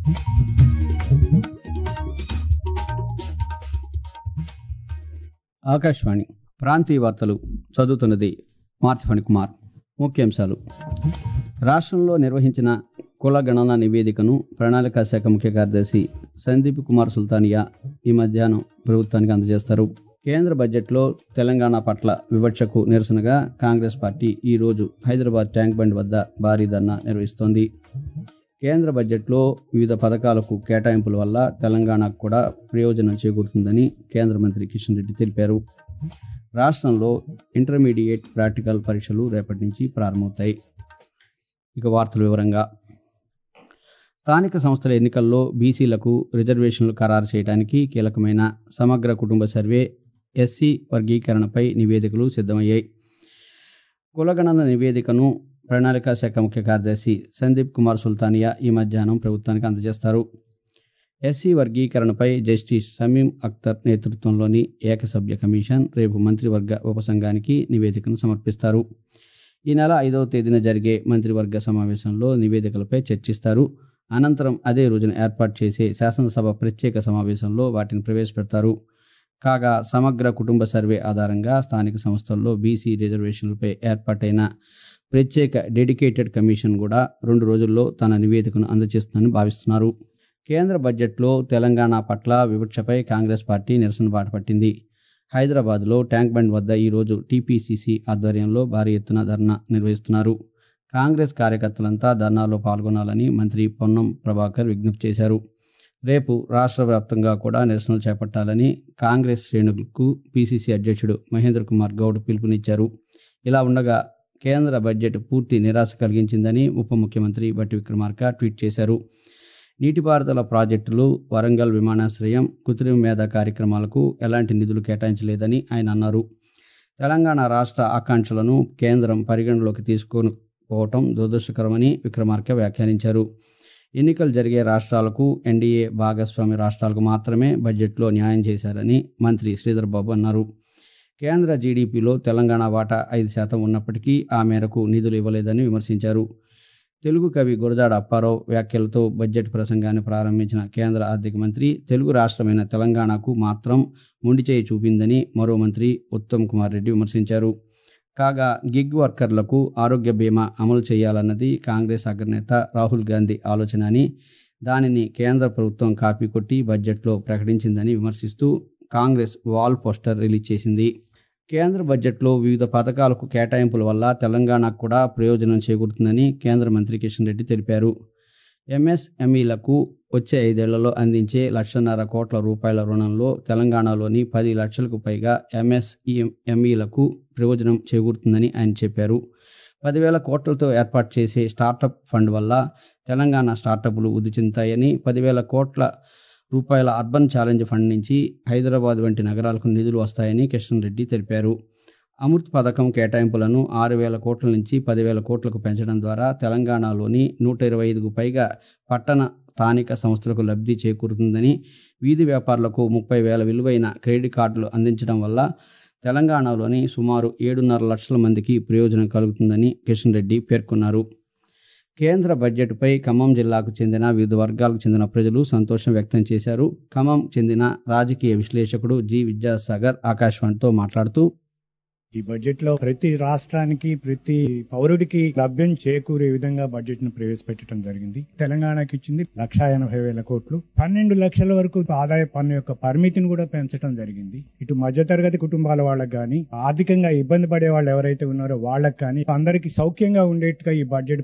ఆకాశవాణి ప్రాంతీయ వార్తలు చదువుతున్నది మార్తిఫణి కుమార్ ముఖ్యాంశాలు రాష్ట్రంలో నిర్వహించిన కుల గణన నివేదికను ప్రణాళికా శాఖ ముఖ్య కార్యదర్శి సందీప్ కుమార్ సుల్తానియా ఈ మధ్యాహ్నం ప్రభుత్వానికి అందజేస్తారు కేంద్ర బడ్జెట్లో తెలంగాణ పట్ల వివక్షకు నిరసనగా కాంగ్రెస్ పార్టీ ఈ రోజు హైదరాబాద్ ట్యాంక్ బండ్ వద్ద భారీ ధర్నా నిర్వహిస్తోంది కేంద్ర బడ్జెట్లో వివిధ పథకాలకు కేటాయింపుల వల్ల తెలంగాణకు కూడా ప్రయోజనం చేకూరుతుందని కేంద్ర మంత్రి కిషన్ రెడ్డి తెలిపారు రాష్ట్రంలో ఇంటర్మీడియట్ ప్రాక్టికల్ పరీక్షలు రేపటి నుంచి ప్రారంభమవుతాయి ఇక వార్తల వివరంగా స్థానిక సంస్థల ఎన్నికల్లో బీసీలకు రిజర్వేషన్లు ఖరారు చేయడానికి కీలకమైన సమగ్ర కుటుంబ సర్వే ఎస్సీ వర్గీకరణపై నివేదికలు సిద్ధమయ్యాయి కులగణన నివేదికను ప్రణాళికా శాఖ ముఖ్య కార్యదర్శి సందీప్ కుమార్ సుల్తానియా ఈ మధ్యాహ్నం ప్రభుత్వానికి అందజేస్తారు ఎస్సీ వర్గీకరణపై జస్టిస్ సమీం అఖ్తర్ నేతృత్వంలోని ఏకసభ్య కమిషన్ రేపు మంత్రివర్గ ఉపసంఘానికి నివేదికను సమర్పిస్తారు ఈ నెల ఐదవ తేదీన జరిగే మంత్రివర్గ సమావేశంలో నివేదికలపై చర్చిస్తారు అనంతరం అదే రోజున ఏర్పాటు చేసే శాసనసభ ప్రత్యేక సమావేశంలో వాటిని ప్రవేశపెడతారు కాగా సమగ్ర కుటుంబ సర్వే ఆధారంగా స్థానిక సంస్థల్లో బీసీ రిజర్వేషన్లపై ఏర్పాటైన ప్రత్యేక డెడికేటెడ్ కమిషన్ కూడా రెండు రోజుల్లో తన నివేదికను అందజేస్తుందని భావిస్తున్నారు కేంద్ర బడ్జెట్లో తెలంగాణ పట్ల వివక్షపై కాంగ్రెస్ పార్టీ నిరసన బాట పట్టింది హైదరాబాద్లో ట్యాంక్ బండ్ వద్ద ఈరోజు టీపీసీసీ ఆధ్వర్యంలో భారీ ఎత్తున ధర్నా నిర్వహిస్తున్నారు కాంగ్రెస్ కార్యకర్తలంతా ధర్నాలో పాల్గొనాలని మంత్రి పొన్నం ప్రభాకర్ విజ్ఞప్తి చేశారు రేపు రాష్ట్ర వ్యాప్తంగా కూడా నిరసనలు చేపట్టాలని కాంగ్రెస్ శ్రేణులకు పీసీసీ అధ్యక్షుడు మహేంద్ర కుమార్ గౌడ్ పిలుపునిచ్చారు ఇలా ఉండగా కేంద్ర బడ్జెట్ పూర్తి నిరాశ కలిగించిందని ఉప ముఖ్యమంత్రి బట్టి విక్రమార్క ట్వీట్ చేశారు నీటిపారుదల ప్రాజెక్టులు వరంగల్ విమానాశ్రయం కృత్రిమ మేధ కార్యక్రమాలకు ఎలాంటి నిధులు కేటాయించలేదని ఆయన అన్నారు తెలంగాణ రాష్ట్ర ఆకాంక్షలను కేంద్రం పరిగణలోకి తీసుకుపోవటం దురదృష్టకరమని విక్రమార్క వ్యాఖ్యానించారు ఎన్నికలు జరిగే రాష్ట్రాలకు ఎన్డీఏ భాగస్వామి రాష్ట్రాలకు మాత్రమే బడ్జెట్లో న్యాయం చేశారని మంత్రి శ్రీధర్ బాబు అన్నారు కేంద్ర జీడీపీలో తెలంగాణ వాటా ఐదు శాతం ఉన్నప్పటికీ ఆ మేరకు నిధులు ఇవ్వలేదని విమర్శించారు తెలుగు కవి గురజాడ అప్పారావు వ్యాఖ్యలతో బడ్జెట్ ప్రసంగాన్ని ప్రారంభించిన కేంద్ర ఆర్థిక మంత్రి తెలుగు రాష్ట్రమైన తెలంగాణకు మాత్రం మొండిచేయి చూపిందని మరో మంత్రి ఉత్తమ్ కుమార్ రెడ్డి విమర్శించారు కాగా గిగ్ వర్కర్లకు ఆరోగ్య బీమా అమలు చేయాలన్నది కాంగ్రెస్ అగ్రనేత రాహుల్ గాంధీ ఆలోచన అని దానిని కేంద్ర ప్రభుత్వం కాపీ కొట్టి బడ్జెట్లో ప్రకటించిందని విమర్శిస్తూ కాంగ్రెస్ వాల్ పోస్టర్ రిలీజ్ చేసింది కేంద్ర బడ్జెట్లో వివిధ పథకాలకు కేటాయింపుల వల్ల తెలంగాణకు కూడా ప్రయోజనం చేకూరుతుందని కేంద్ర మంత్రి కిషన్ రెడ్డి తెలిపారు ఎంఎస్ఎంఈలకు వచ్చే ఐదేళ్లలో అందించే లక్షన్నర కోట్ల రూపాయల రుణంలో తెలంగాణలోని పది లక్షలకు పైగా ఎంఎస్ఈఎంఈలకు ప్రయోజనం చేకూరుతుందని ఆయన చెప్పారు పదివేల కోట్లతో ఏర్పాటు చేసే స్టార్టప్ ఫండ్ వల్ల తెలంగాణ స్టార్టప్లు వృద్ధి చెందుతాయని పదివేల కోట్ల రూపాయల అర్బన్ ఛాలెంజ్ ఫండ్ నుంచి హైదరాబాద్ వంటి నగరాలకు నిధులు వస్తాయని కిషన్ రెడ్డి తెలిపారు అమృత్ పథకం కేటాయింపులను ఆరు వేల కోట్ల నుంచి పదివేల కోట్లకు పెంచడం ద్వారా తెలంగాణలోని నూట ఇరవై ఐదుకు పైగా పట్టణ స్థానిక సంస్థలకు లబ్ధి చేకూరుతుందని వీధి వ్యాపారులకు ముప్పై వేల విలువైన క్రెడిట్ కార్డులు అందించడం వల్ల తెలంగాణలోని సుమారు ఏడున్నర లక్షల మందికి ప్రయోజనం కలుగుతుందని కిషన్ రెడ్డి పేర్కొన్నారు కేంద్ర బడ్జెట్పై ఖమ్మం జిల్లాకు చెందిన వివిధ వర్గాలకు చెందిన ప్రజలు సంతోషం వ్యక్తం చేశారు ఖమ్మం చెందిన రాజకీయ విశ్లేషకుడు జి విద్యాసాగర్ ఆకాశవాణితో మాట్లాడుతూ ఈ బడ్జెట్ లో ప్రతి రాష్ట్రానికి ప్రతి పౌరుడికి లభ్యం చేకూరే విధంగా బడ్జెట్ ను ప్రవేశపెట్టడం జరిగింది తెలంగాణకి ఇచ్చింది లక్షా ఎనభై వేల కోట్లు పన్నెండు లక్షల వరకు ఆదాయ పన్ను యొక్క పరిమితిని కూడా పెంచడం జరిగింది ఇటు మధ్యతరగతి కుటుంబాల వాళ్ళకి కానీ ఆర్థికంగా ఇబ్బంది పడే వాళ్ళు ఎవరైతే ఉన్నారో వాళ్ళకి కానీ అందరికీ సౌఖ్యంగా ఉండేట్టుగా ఈ బడ్జెట్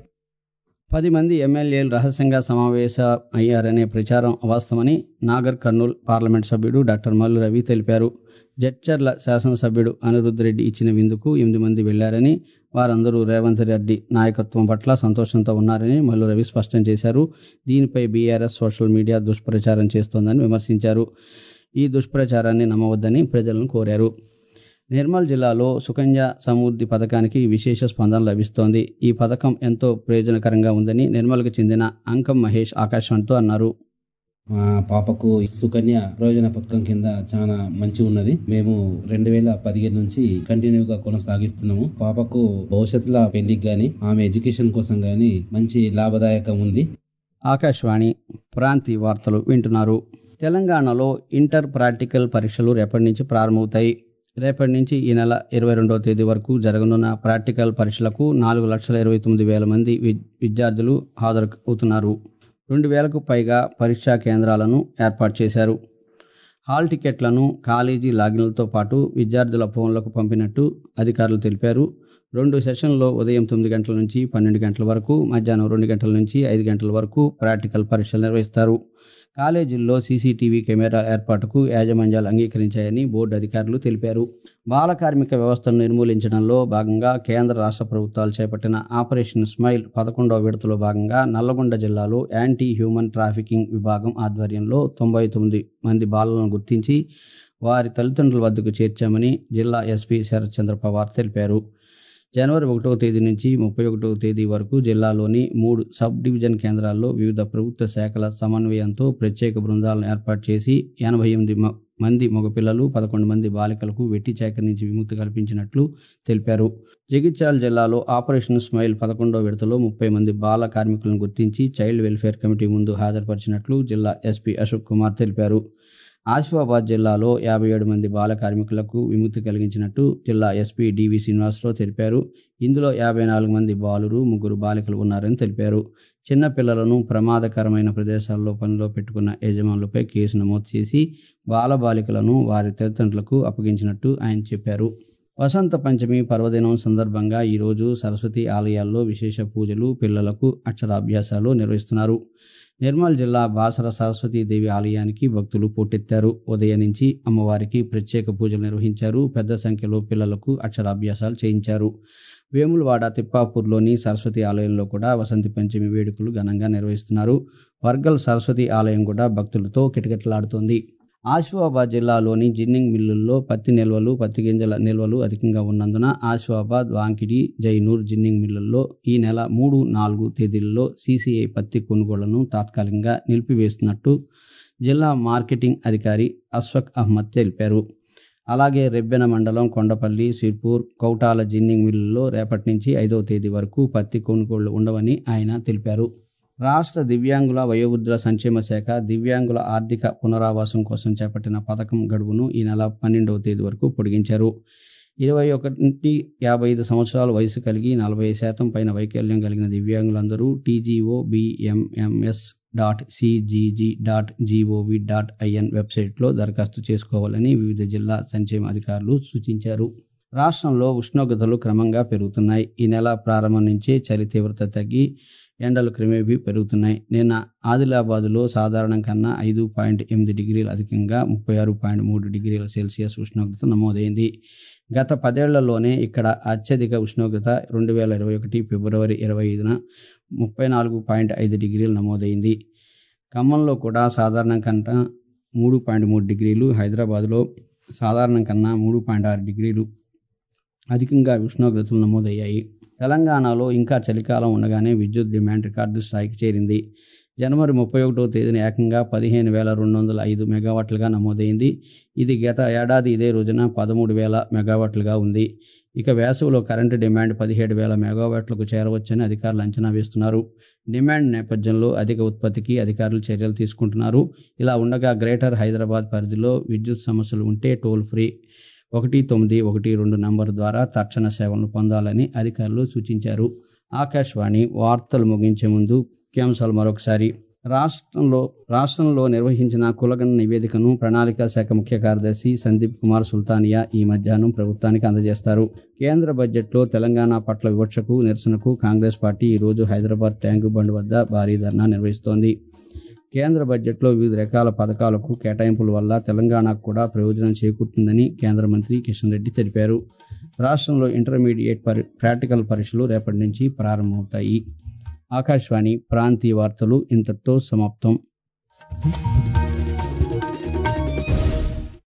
పది మంది ఎమ్మెల్యేలు రహస్యంగా సమావేశం అయ్యారనే ప్రచారం అవాస్తవమని నాగర్ కర్నూల్ పార్లమెంట్ సభ్యుడు డాక్టర్ మల్లు రవి తెలిపారు జడ్చర్ల శాసనసభ్యుడు అనిరుద్ధ్ రెడ్డి ఇచ్చిన విందుకు ఎనిమిది మంది వెళ్లారని వారందరూ రేవంత్ రెడ్డి నాయకత్వం పట్ల సంతోషంతో ఉన్నారని మల్లు రవి స్పష్టం చేశారు దీనిపై బీఆర్ఎస్ సోషల్ మీడియా దుష్ప్రచారం చేస్తోందని విమర్శించారు ఈ దుష్ప్రచారాన్ని నమ్మవద్దని ప్రజలను కోరారు నిర్మల్ జిల్లాలో సుకన్య సమృద్ధి పథకానికి విశేష స్పందన లభిస్తోంది ఈ పథకం ఎంతో ప్రయోజనకరంగా ఉందని నిర్మల్కు చెందిన అంకం మహేష్ ఆకాశవాణితో అన్నారు మా పాపకు సుకన్య ప్రయోజన పథకం కింద చాలా మంచి ఉన్నది మేము రెండు వేల పదిహేను నుంచి కంటిన్యూగా కొనసాగిస్తున్నాము పాపకు భవిష్యత్తులో పెళ్లికి గాని ఆమె ఎడ్యుకేషన్ కోసం గాని మంచి లాభదాయకం ఉంది ఆకాశవాణి ప్రాంతీయ వార్తలు వింటున్నారు తెలంగాణలో ఇంటర్ ప్రాక్టికల్ పరీక్షలు రేపటి నుంచి ప్రారంభమవుతాయి రేపటి నుంచి ఈ నెల ఇరవై రెండవ తేదీ వరకు జరగనున్న ప్రాక్టికల్ పరీక్షలకు నాలుగు లక్షల ఇరవై తొమ్మిది వేల మంది విద్యార్థులు హాజరు అవుతున్నారు రెండు వేలకు పైగా పరీక్షా కేంద్రాలను ఏర్పాటు చేశారు హాల్ టికెట్లను కాలేజీ లాగిన్లతో పాటు విద్యార్థుల ఫోన్లకు పంపినట్టు అధికారులు తెలిపారు రెండు సెషన్లో ఉదయం తొమ్మిది గంటల నుంచి పన్నెండు గంటల వరకు మధ్యాహ్నం రెండు గంటల నుంచి ఐదు గంటల వరకు ప్రాక్టికల్ పరీక్షలు నిర్వహిస్తారు కాలేజీల్లో సీసీటీవీ కెమెరా ఏర్పాటుకు యాజమాన్యాలు అంగీకరించాయని బోర్డు అధికారులు తెలిపారు బాల కార్మిక వ్యవస్థను నిర్మూలించడంలో భాగంగా కేంద్ర రాష్ట్ర ప్రభుత్వాలు చేపట్టిన ఆపరేషన్ స్మైల్ పదకొండవ విడతలో భాగంగా నల్లగొండ జిల్లాలో యాంటీ హ్యూమన్ ట్రాఫికింగ్ విభాగం ఆధ్వర్యంలో తొంభై తొమ్మిది మంది బాలలను గుర్తించి వారి తల్లిదండ్రుల వద్దకు చేర్చామని జిల్లా ఎస్పీ శరత్ చంద్ర పవార్ తెలిపారు జనవరి ఒకటవ తేదీ నుంచి ముప్పై ఒకటవ తేదీ వరకు జిల్లాలోని మూడు సబ్ డివిజన్ కేంద్రాల్లో వివిధ ప్రభుత్వ శాఖల సమన్వయంతో ప్రత్యేక బృందాలను ఏర్పాటు చేసి ఎనభై ఎనిమిది మంది మగపిల్లలు పదకొండు మంది బాలికలకు వెట్టి చాకరి నుంచి విముక్తి కల్పించినట్లు తెలిపారు జగిత్యాల జిల్లాలో ఆపరేషన్ స్మైల్ పదకొండవ విడతలో ముప్పై మంది బాల కార్మికులను గుర్తించి చైల్డ్ వెల్ఫేర్ కమిటీ ముందు హాజరుపరిచినట్లు జిల్లా ఎస్పీ అశోక్ కుమార్ తెలిపారు ఆసిఫాబాద్ జిల్లాలో యాభై ఏడు మంది బాల కార్మికులకు విముక్తి కలిగించినట్టు జిల్లా ఎస్పీ డివి శ్రీనివాసరావు తెలిపారు ఇందులో యాభై నాలుగు మంది బాలురు ముగ్గురు బాలికలు ఉన్నారని తెలిపారు చిన్న పిల్లలను ప్రమాదకరమైన ప్రదేశాల్లో పనిలో పెట్టుకున్న యజమానులపై కేసు నమోదు చేసి బాలబాలికలను వారి తల్లిదండ్రులకు అప్పగించినట్టు ఆయన చెప్పారు వసంత పంచమి పర్వదినం సందర్భంగా ఈరోజు సరస్వతి ఆలయాల్లో విశేష పూజలు పిల్లలకు అక్షరాభ్యాసాలు నిర్వహిస్తున్నారు నిర్మల్ జిల్లా బాసర సరస్వతీదేవి ఆలయానికి భక్తులు పోటెత్తారు ఉదయం నుంచి అమ్మవారికి ప్రత్యేక పూజలు నిర్వహించారు పెద్ద సంఖ్యలో పిల్లలకు అక్షరాభ్యాసాలు చేయించారు వేములవాడ తిప్పాపూర్లోని సరస్వతి ఆలయంలో కూడా వసంతి పంచమి వేడుకలు ఘనంగా నిర్వహిస్తున్నారు వర్గల్ సరస్వతి ఆలయం కూడా భక్తులతో కిటకిటలాడుతోంది ఆసిఫాబాద్ జిల్లాలోని జిన్నింగ్ మిల్లుల్లో పత్తి నిల్వలు పత్తి గింజల నిల్వలు అధికంగా ఉన్నందున ఆసిఫాబాద్ వాంకిడి జైనూర్ జిన్నింగ్ మిల్లుల్లో ఈ నెల మూడు నాలుగు తేదీల్లో సీసీఐ పత్తి కొనుగోళ్లను తాత్కాలికంగా నిలిపివేస్తున్నట్టు జిల్లా మార్కెటింగ్ అధికారి అస్ఫక్ అహ్మద్ తెలిపారు అలాగే రెబ్బెన మండలం కొండపల్లి సిర్పూర్ కౌటాల జిన్నింగ్ మిల్లుల్లో రేపటి నుంచి ఐదవ తేదీ వరకు పత్తి కొనుగోళ్లు ఉండవని ఆయన తెలిపారు రాష్ట్ర దివ్యాంగుల వయోవృద్ధుల సంక్షేమ శాఖ దివ్యాంగుల ఆర్థిక పునరావాసం కోసం చేపట్టిన పథకం గడువును ఈ నెల పన్నెండవ తేదీ వరకు పొడిగించారు ఇరవై ఒకటి యాభై ఐదు సంవత్సరాల వయసు కలిగి నలభై శాతం పైన వైకల్యం కలిగిన దివ్యాంగులందరూ T G O B M M S dot C G G dot G O V dot I N వెబ్సైట్లో దరఖాస్తు చేసుకోవాలని వివిధ జిల్లా సంక్షేమ అధికారులు సూచించారు రాష్ట్రంలో ఉష్ణోగ్రతలు క్రమంగా పెరుగుతున్నాయి ఈ నెల ప్రారంభం నుంచే చలి తీవ్రత తగ్గి ఎండలు క్రమేపీ పెరుగుతున్నాయి నిన్న ఆదిలాబాద్లో సాధారణం కన్నా ఐదు పాయింట్ ఎనిమిది డిగ్రీలు అధికంగా ముప్పై ఆరు పాయింట్ మూడు డిగ్రీల సెల్సియస్ ఉష్ణోగ్రత నమోదైంది గత పదేళ్లలోనే ఇక్కడ అత్యధిక ఉష్ణోగ్రత రెండు వేల ఇరవై ఒకటి ఫిబ్రవరి ఇరవై ఐదున ముప్పై నాలుగు పాయింట్ ఐదు డిగ్రీలు నమోదైంది ఖమ్మంలో కూడా సాధారణం కన్నా మూడు పాయింట్ మూడు డిగ్రీలు హైదరాబాద్లో సాధారణం కన్నా మూడు పాయింట్ ఆరు డిగ్రీలు అధికంగా ఉష్ణోగ్రతలు నమోదయ్యాయి తెలంగాణలో ఇంకా చలికాలం ఉండగానే విద్యుత్ డిమాండ్ రికార్డు స్థాయికి చేరింది జనవరి ముప్పై ఒకటో తేదీన ఏకంగా పదిహేను వేల రెండు వందల ఐదు మెగావాట్లుగా నమోదైంది ఇది గత ఏడాది ఇదే రోజున పదమూడు వేల మెగావాట్లుగా ఉంది ఇక వేసవిలో కరెంటు డిమాండ్ పదిహేడు వేల మెగావాట్లకు చేరవచ్చని అధికారులు అంచనా వేస్తున్నారు డిమాండ్ నేపథ్యంలో అధిక ఉత్పత్తికి అధికారులు చర్యలు తీసుకుంటున్నారు ఇలా ఉండగా గ్రేటర్ హైదరాబాద్ పరిధిలో విద్యుత్ సమస్యలు ఉంటే టోల్ ఫ్రీ ఒకటి తొమ్మిది ఒకటి రెండు నంబర్ ద్వారా తక్షణ సేవలను పొందాలని అధికారులు సూచించారు ఆకాశవాణి వార్తలు ముగించే ముందు ముఖ్యాంశాలు మరొకసారి రాష్ట్రంలో రాష్ట్రంలో నిర్వహించిన కులగణ నివేదికను ప్రణాళిక శాఖ ముఖ్య కార్యదర్శి సందీప్ కుమార్ సుల్తానియా ఈ మధ్యాహ్నం ప్రభుత్వానికి అందజేస్తారు కేంద్ర బడ్జెట్లో తెలంగాణ పట్ల వివక్షకు నిరసనకు కాంగ్రెస్ పార్టీ ఈ రోజు హైదరాబాద్ ట్యాంకు బండ్ వద్ద భారీ ధర్నా నిర్వహిస్తోంది కేంద్ర బడ్జెట్లో వివిధ రకాల పథకాలకు కేటాయింపుల వల్ల తెలంగాణకు కూడా ప్రయోజనం చేకూరుతుందని కేంద్ర మంత్రి కిషన్ రెడ్డి తెలిపారు రాష్ట్రంలో ఇంటర్మీడియట్ పరి ప్రాక్టికల్ పరీక్షలు రేపటి నుంచి ప్రారంభమవుతాయి ఆకాశవాణి ప్రాంతీయ వార్తలు ఇంతటితో సమాప్తం